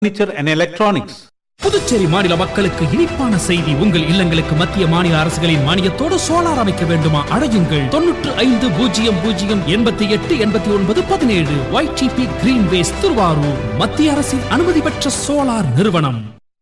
furniture and electronics. Puducherry மாநில மக்களுக்கு இனிப்பான செய்தி உங்கள் இல்லங்களுக்கு மத்திய மாநில அரசுகளின் மானியத்தோடு சோலார் அமைக்க வேண்டுமா அழையுங்கள் தொன்னூற்று ஐந்து பூஜ்ஜியம் பூஜ்ஜியம் எண்பத்தி எட்டு எண்பத்தி ஒன்பது பதினேழு ஒய்டிபி கிரீன்வேஸ் திருவாரூர் மத்திய அரசின் அனுமதி பெற்ற சோலார் நிறுவனம்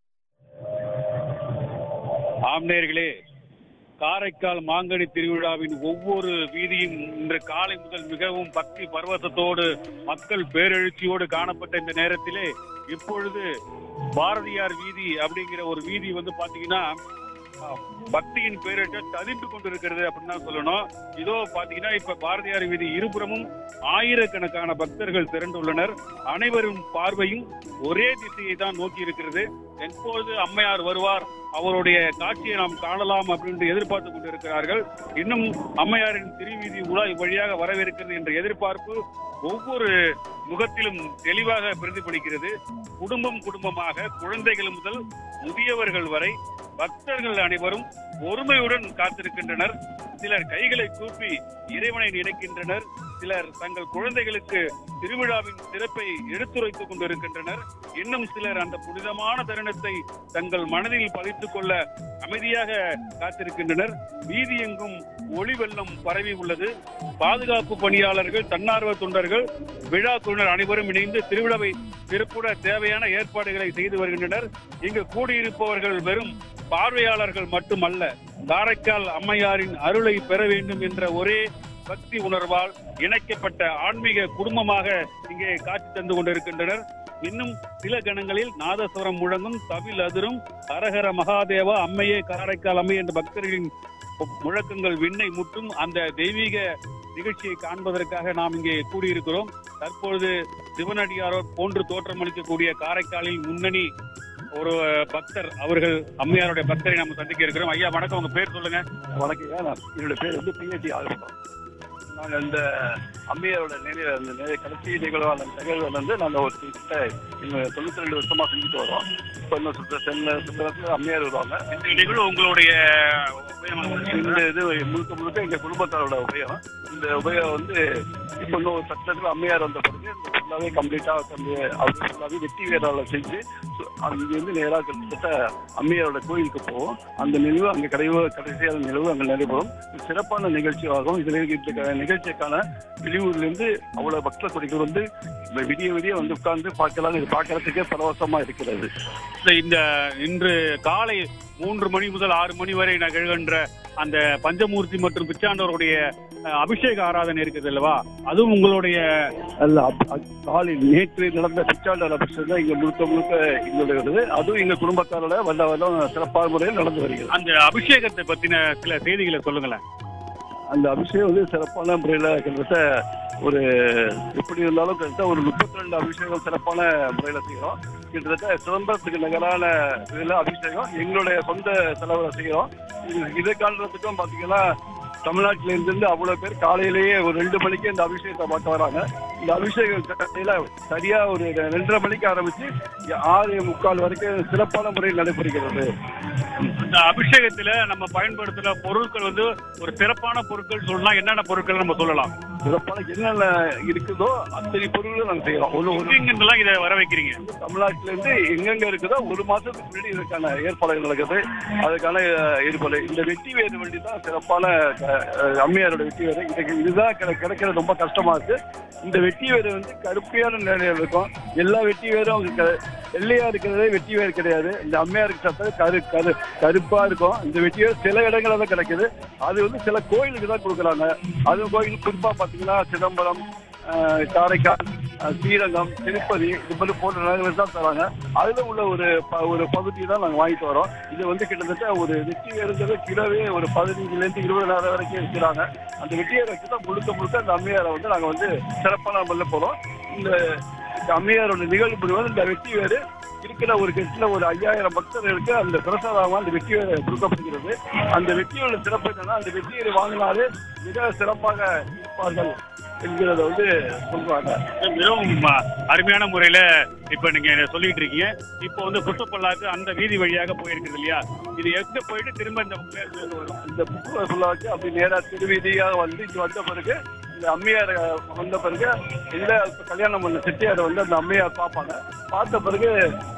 ஆம்நேயர்களே காரைக்கால் மாங்கனி திருவிழாவின் ஒவ்வொரு வீதியும் இன்று காலை முதல் மிகவும் பக்தி பரவசத்தோடு மக்கள் பேரெழுச்சியோடு காணப்பட்ட இந்த நேரத்திலே இப்பொழுது பாரதியார் வீதி அப்படிங்கிற ஒரு வீதி வந்து பாத்தீங்கன்னா அஹ், பக்தியின் பேரிட்ட ததிர்த்து கொண்டிருக்கிறது அப்படின்னு தான் சொல்லணும் இதோ பாத்தீங்கன்னா இப்ப பாரதியார் வீதி இருபுறமும் ஆயிரக்கணக்கான பக்தர்கள் திரண்டுள்ளனர் அனைவரும் பார்வையும் ஒரே திசையை தான் நோக்கி இருக்கிறது எப்பொழுது அம்மையார் வருவார் அவருடைய காட்சியை நாம் காணலாம் அப்படின்னு எதிர்பார்த்து கொண்டிருக்கிறார்கள் இன்னும் அம்மையாரின் திருவீதி உலா வழியாக வரவிருக்கிறது என்ற எதிர்பார்ப்பு ஒவ்வொரு முகத்திலும் தெளிவாக பிரதிபலிக்கிறது குடும்பம் குடும்பமாக குழந்தைகள் முதல் முதியவர்கள் வரை பக்தர்கள் அனைவரும் ஒருமையுடன் காத்திருக்கின்றனர் சிலர் கைகளை கூப்பி இறைவனை நினைக்கின்றனர் சிலர் தங்கள் குழந்தைகளுக்கு திருவிழாவின் சிறப்பை எடுத்துரைத்துக் கொண்டிருக்கின்றனர் இன்னும் சிலர் அந்த புனிதமான தருணத்தை தங்கள் மனதில் பதித்துக் கொள்ள அமைதியாக காத்திருக்கின்றனர் வீதி எங்கும் ஒளி வெள்ளம் பரவி உள்ளது பாதுகாப்பு பணியாளர்கள் தன்னார்வ தொண்டர்கள் விழா குழுவினர் அனைவரும் இணைந்து திருவிழாவை சிறப்புட தேவையான ஏற்பாடுகளை செய்து வருகின்றனர் இங்கு கூடியிருப்பவர்கள் வெறும் பார்வையாளர்கள் மட்டுமல்ல காரைக்கால் அம்மையாரின் அருளை பெற வேண்டும் என்ற ஒரே பக்தி உணர்வால் இணைக்கப்பட்ட ஆன்மீக குடும்பமாக இங்கே காட்சி தந்து கொண்டிருக்கின்றனர் இன்னும் சில கணங்களில் நாதஸ்வரம் முழங்கும் தவில் அதிரும் ஹரஹர மகாதேவா அம்மையே காரைக்கால் அம்மை என்ற பக்தர்களின் முழக்கங்கள் விண்ணை முட்டும் அந்த தெய்வீக நிகழ்ச்சியை காண்பதற்காக நாம் இங்கே கூடியிருக்கிறோம் தற்பொழுது சிவனடியாரோர் போன்று தோற்றமளிக்கக்கூடிய காரைக்காலில் முன்னணி ஒரு பக்தர் அவர்கள் அம்மையாருடைய பக்தரை நம்ம சந்திக்க இருக்கிறோம் ஐயா வணக்கம் உங்க பேர் சொல்லுங்க வணக்கம் நான் என்னோட பேர் வந்து பிஹெச்டி ஆல்பம் நாங்கள் இந்த அம்மையாரோட நினைவு அந்த நினைவு கடைசி நிகழ்வான நிகழ்வு வந்து நாங்கள் ஒரு கிட்ட எங்கள் தொண்ணூற்றி ரெண்டு வருஷமா செஞ்சுட்டு வரோம் இப்போ இன்னும் சுற்ற சென்னை சுற்றுலத்தில் அம்மையார் வருவாங்க இந்த நிகழ்வு உங்களுடைய உபயமாக இந்த இது முழுக்க முழுக்க எங்கள் குடும்பத்தாரோட உபயம் இந்த உபயம் வந்து இப்போ இன்னும் ஒரு சட்டத்தில் அம்மையார் வந்த பிறகு இந்த ஃபுல்லாகவே கம்ப்ளீட்டாக வந்து அவர் ஃபுல்லாகவே வெட்டி வேறால செஞ்சு சு- அங்கிருந்து நேராக கிட்டத்தட்ட அம்மையாரோட கோயிலுக்கு போவோம் அந்த நினைவு அங்கே கடைவு கடைசியான நினைவு அங்கே நடைபெறும் இது சிறப்பான நிகழ்ச்சியாகும் இதில் இந்த க- நிகழ்ச்சிக்கான வெளியூர்லேருந்து அவ்வளோ பக்த கொடிகள் வந்து இந்த விடிய விடிய வந்து உட்கார்ந்து பார்க்கலாம் இது பார்க்கறதுக்கே பரவசமாக இருக்கிறது இந்த- இந்த இன்று காலை மூன்று மணி முதல் ஆறு மணி வரை நிகழ்கின்ற அந்த பஞ்சமூர்த்தி மற்றும் பிச்சாண்டவருடைய அஹ், அபிஷேக ஆராதனை இருக்குது அல்லவா அதுவும் உங்களுடைய அல்ல அப்- அப்- காலையில் நேற்று நடந்த பிச்சாண்டர் அபிஷேகம் தான் இங்க முழுக்க முழுக்க எங்களுடைய வருது அதுவும் எங்க குடும்பத்தாரோட வல்ல வல்லம் சிறப்பான முறையில் நடந்து வருகிறது அந்த அபிஷேகத்தை பத்தின சில செய்திகளை சொல்லுங்களேன் அந்த அபிஷேகம் வந்து சிறப்பான முறையில் கிட்டத்தட்ட ஒரு எப்படி இருந்தாலும் கிட்டத்தட்ட ஒரு முப்பத்தி ரெண்டு அபிஷேகம் சிறப்பான முறையில் செய்கிறோம் கிட்டத்தட்ட சிதம்பரத்துக்கு நிகரான இதில் அபிஷேகம் எங்களுடைய சொந்த செலவில் செய்கிறோம் இது இதை காண்றதுக்கும் பார்த்தீங்கன்னா தமிழ்நாட்டில இருந்து அவ்வளோ பேர் காலையிலேயே ஒரு ரெண்டு மணிக்கு இந்த அபிஷேகத்தை பார்க்க வராங்க இந்த அபிஷேகம் காலையில சரியா ஒரு ரெண்டரை மணிக்கு ஆரம்பிச்சு ஆறு முக்கால் வரைக்கும் சிறப்பான முறையில் நடைபெறுகிறது இந்த அபிஷேகத்துல நம்ம பயன்படுத்துற பொருட்கள் வந்து ஒரு சிறப்பான பொருட்கள் சொல்லலாம் என்னென்ன பொருட்கள் நம்ம சொல்லலாம் சிறப்பான என்னென்ன இருக்குதோ அத்தனை பொருளும் நாங்கள் செய்கிறோம் ஒரு ஒரு எங்கெங்கெல்லாம் இதை வர வைக்கிறீங்க தமிழ்நாட்டில இருந்து எங்கெங்க இருக்குதோ ஒரு மாசத்துக்கு முன்னாடி இதுக்கான ஏற்பாடுகள் நடக்குது அதுக்கான அஹ், ஏற்பாடு இந்த வெட்டி வேறு வண்டி தான் சிறப்பான அஹ், அஹ், அம்மையாரோட வெட்டி வேறு இதுக்கு இதுதான் கிடை- கிடைக்கிறது ரொம்ப கஷ்டமா இருக்கு இந்த வெட்டி வேறு வந்து கருப்பையான நிலையில இருக்கும் எல்லா வெட்டி வேரும் அவங்க க- வெள்ளையா இருக்கிறதே வெட்டி வேறு கிடையாது இந்த அம்மையாருக்கு சத்தம் கரு கரு கருப்பா இருக்கும் இந்த வெட்டி வேறு சில இடங்கள்ல தான் கிடைக்குது அது வந்து சில கோயிலுக்கு தான் கொடுக்குறாங்க அது கோயில் குறிப்பா பாத்தீங்கன்னா சிதம்பரம் அஹ், காரைக்கால் அஹ், ஸ்ரீரங்கம் திருப்பதி இது மாதிரி போன்ற நகரங்கள் தான் தராங்க அதுல உள்ள ஒரு ப- ஒரு பகுதியை தான் நாங்கள் வாங்கிட்டு வரோம் இது வந்து கிட்டத்தட்ட ஒரு வெற்றி வேறுங்கிறது கிலோவே ஒரு பதினஞ்சுல இருந்து இருபதாயிரம் வரைக்கும் இருக்கிறாங்க அந்த வெட்டியாரை வச்சு தான் முழுக்க முழுக்க அந்த அம்மையாரை வந்து நாங்கள் வந்து சிறப்பான முறையில் போகிறோம் இந்த இந்த அம்மையாரோட நிகழ்வு வந்து இந்த வெட்டி வேறு இருக்கிற ஒரு கட்சியில ஒரு ஐயாயிரம் பக்தர்களுக்கு அந்த பிரசாதமாக அந்த வெட்டி வேறு கொடுக்கப்படுகிறது அந்த வெற்றியோட சிறப்பு என்னன்னா அந்த வெற்றியை வாங்கினாலே மிக சிறப்பாக இருப்பார்கள் என்கிறத வந்து சொல்றாங்க மிகவும் அஹ், அருமையான முறையில இப்ப நீங்க இதை சொல்லிட்டு இருக்கீங்க இப்போ வந்து புஷ்பப்பல்லாக்கு அந்த வீதி வழியாக போயிருக்குது இல்லையா இது எங்க போயிட்டு திரும்ப இந்த பேருந்து வரும் இந்த புக்கு ஃபுல்லாக அப்படி நேரா திருவீதியாக வந்து இங்க வந்த பிறகு இந்த அம்மையார் வந்த பிறகு இந்த கல்யாணம் பண்ண செட்டியார் வந்து அந்த அம்மையார் பார்ப்பாங்க பார்த்த பிறகு